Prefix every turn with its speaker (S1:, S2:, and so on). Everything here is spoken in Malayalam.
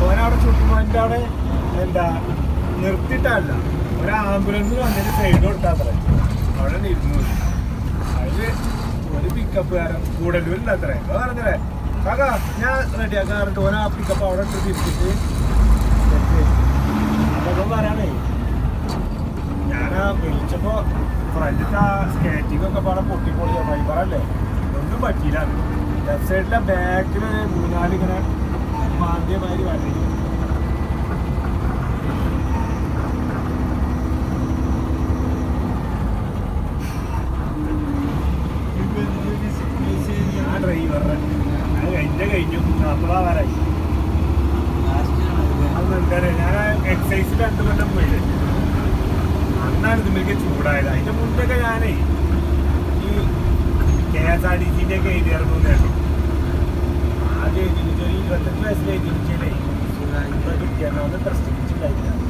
S1: ഓനവിടെ ചുറ്റുമാൻ്റെ അവിടെ എന്താ നിർത്തിയിട്ടല്ല ഒരു ആംബുലൻസ് വന്നിട്ട് സൈഡ് കൊടുത്താത്രേ അവിടെ ഇരുന്നു അതില് ഒരു പിക്കപ്പുകാരൻ കൂടല്ലൂരില്ല അത്രേ അപ്പൊ പറഞ്ഞേ കാക്കാ ഞാൻ റെഡിയാക്കാൻ പറഞ്ഞിട്ട് ഓന ആ പിക്കപ്പ് അവിടെ ഇട്ട് തിരിച്ചിട്ട് അതൊക്കെ പറയാനേ ഞാനാ വിളിച്ചപ്പോ ഫ്രണ്ടിത്തെ ആ സ്കേറ്റിംഗ് ഒക്കെ പാടെ പൊട്ടിപ്പൊളിയ ഫൈബറല്ലേ ഒന്നും പറ്റിയില്ല ലെഫ്റ്റ് സൈഡിലെ ബാക്കിൽ മൂന്നാല് ഇങ്ങനെ മാന്തിയമാതിരി വണ്ടി ആ ഡ്രൈവറെ അത് എന്റെ കഴിഞ്ഞു നമ്മളാവാറായി അത് എന്താ പറയാ ഞാൻ എക്സൈസ് രണ്ടു കൊല്ലം പോയില്ലേ അന്നാണ് ഇതിലേക്ക് ചൂടായത് അതിന്റെ മുന്നൊക്കെ ഞാനേ ഈ കെ എസ് ആർ ടി സിന്റെ ഒക്കെ എഴുതിയായിരുന്നു കേട്ടോ ആദ്യം എഴുതി ഇരുപത്തെട്ട് വയസ്സിൽ എഴുതിയിട്ടേ ഇപ്പൊ കിട്ടിയാൽ ഒന്ന് പ്രശ്നിച്ചിട്ടുണ്ടായില്ല